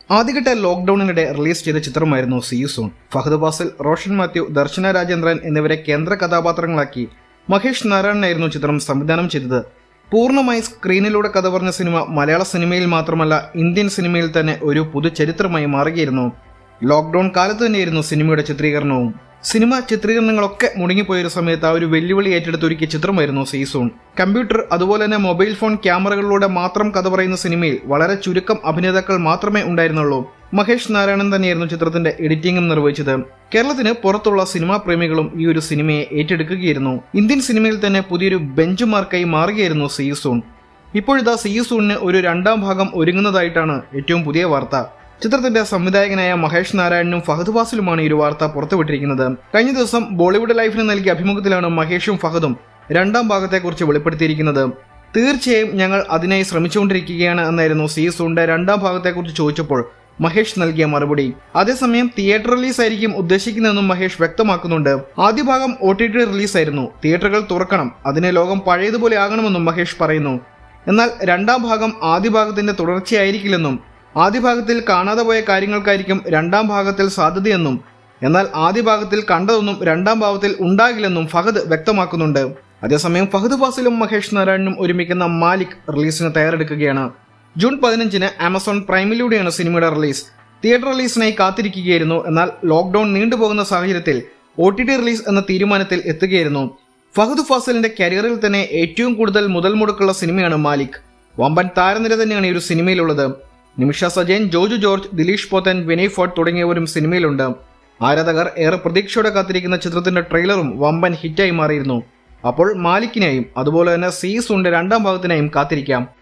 ആദ്യഘട്ട ലോക്ഡൌണിനിടെ റിലീസ് ചെയ്ത ചിത്രമായിരുന്നു C U soon Fahadh Faasil Roshan Mathew Darshana Rajendran എന്നിവരെ കേന്ദ്ര കഥാപാത്രങ്ങളാക്കി മഹേഷ് നാരായണനായിരുന്നു ചിത്രം സംവിധാനം ചെയ്തത് പൂർണ്ണമായി സ്ക്രീനിലൂടെ കഥ പറഞ്ഞ സിനിമ മലയാള സിനിമയിൽ മാത്രമല്ല ഇന്ത്യൻ സിനിമയിൽ തന്നെ ഒരു പുതുചരിത്രമായി മാറുകയായിരുന്നു ലോക്ക്ഡൌൺ കാലത്ത് തന്നെയായിരുന്നു സിനിമയുടെ ചിത്രീകരണവും സിനിമ ചിത്രീകരണങ്ങളൊക്കെ മുടങ്ങിപ്പോയൊരു സമയത്ത് ആ ഒരു വെല്ലുവിളി ഏറ്റെടുത്തൊരുക്കിയ ചിത്രമായിരുന്നു സീസോൺ കമ്പ്യൂട്ടർ അതുപോലെ തന്നെ മൊബൈൽ ഫോൺ ക്യാമറകളിലൂടെ മാത്രം കഥ പറയുന്ന സിനിമയിൽ വളരെ ചുരുക്കം അഭിനേതാക്കൾ മാത്രമേ ഉണ്ടായിരുന്നുള്ളൂ മഹേഷ് നാരായണൻ തന്നെയായിരുന്നു ചിത്രത്തിന്റെ എഡിറ്റിംഗും നിർവഹിച്ചത് കേരളത്തിന് പുറത്തുള്ള സിനിമാ പ്രേമികളും ഈ ഒരു സിനിമയെ ഏറ്റെടുക്കുകയായിരുന്നു ഇന്ത്യൻ സിനിമയിൽ തന്നെ പുതിയൊരു ബെഞ്ച് മാർക്കായി മാറുകയായിരുന്നു സീസോൺ ഇപ്പോഴിതാ സീസൂണിന് ഒരു രണ്ടാം ഭാഗം ഒരുങ്ങുന്നതായിട്ടാണ് ഏറ്റവും പുതിയ വാർത്ത ചിത്രത്തിന്റെ സംവിധായകനായ മഹേഷ് നാരായണനും ഫഹദ് ഫാസിലുമാണ് ഈ ഒരു വാർത്ത പുറത്തുവിട്ടിരിക്കുന്നത് കഴിഞ്ഞ ദിവസം ബോളിവുഡ് ലൈഫിന് നൽകിയ അഭിമുഖത്തിലാണ് മഹേഷും ഫഹദും രണ്ടാം ഭാഗത്തെക്കുറിച്ച് വെളിപ്പെടുത്തിയിരിക്കുന്നത് തീർച്ചയായും ഞങ്ങൾ അതിനായി ശ്രമിച്ചുകൊണ്ടിരിക്കുകയാണ് എന്നായിരുന്നു സീസൂണിന്റെ രണ്ടാം ഭാഗത്തെക്കുറിച്ച് ചോദിച്ചപ്പോൾ മഹേഷ് നൽകിയ മറുപടി അതേസമയം തിയേറ്റർ റിലീസ് ആയിരിക്കും ഉദ്ദേശിക്കുന്നതെന്നും മഹേഷ് വ്യക്തമാക്കുന്നുണ്ട് ആദ്യ ഭാഗം ഒ ടി ടി റിലീസായിരുന്നു തിയേറ്ററുകൾ തുറക്കണം അതിനെ ലോകം പഴയതുപോലെ ആകണമെന്നും മഹേഷ് പറയുന്നു എന്നാൽ രണ്ടാം ഭാഗം ആദ്യ ഭാഗത്തിന്റെ തുടർച്ചയായിരിക്കില്ലെന്നും ആദ്യ ഭാഗത്തിൽ കാണാതെ പോയ കാര്യങ്ങൾക്കായിരിക്കും രണ്ടാം ഭാഗത്തിൽ സാധ്യതയെന്നും എന്നാൽ ആദ്യ ഭാഗത്തിൽ കണ്ടതൊന്നും രണ്ടാം ഭാഗത്തിൽ ഉണ്ടാകില്ലെന്നും ഫഹദ് വ്യക്തമാക്കുന്നുണ്ട് അതേസമയം ഫഹദ് ഫാസിലും മഹേഷ് നാരായണനും ഒരുമിക്കുന്ന മാലിക് റിലീസിന് തയ്യാറെടുക്കുകയാണ് ജൂൺ പതിനഞ്ചിന് ആമസോൺ പ്രൈമിലൂടെയാണ് സിനിമയുടെ റിലീസ് തിയേറ്റർ റിലീസിനായി കാത്തിരിക്കുകയായിരുന്നു എന്നാൽ ലോക്ക്ഡൌൺ നീണ്ടുപോകുന്ന സാഹചര്യത്തിൽ ഒ ടി ടി റിലീസ് എന്ന തീരുമാനത്തിൽ എത്തുകയായിരുന്നു ഫഹദ് ഫാസിലിന്റെ കരിയറിൽ തന്നെ ഏറ്റവും കൂടുതൽ മുതൽ മുടക്കുള്ള സിനിമയാണ് മാലിക് വമ്പൻ താരനിര തന്നെയാണ് ഈ ഒരു സിനിമയിലുള്ളത് നിമിഷ സജയൻ ജോജു ജോർജ് ദിലീഷ് പോത്തൻ വിനയ് ഫോർട്ട് തുടങ്ങിയവരും സിനിമയിലുണ്ട് ആരാധകർ ഏറെ പ്രതീക്ഷയോടെ കാത്തിരിക്കുന്ന ചിത്രത്തിന്റെ ട്രെയിലറും വമ്പൻ ഹിറ്റായി മാറിയിരുന്നു അപ്പോൾ മാലിക്കിനായും അതുപോലെ തന്നെ സീസൂണിന്റെ രണ്ടാം ഭാഗത്തിനായും കാത്തിരിക്കാം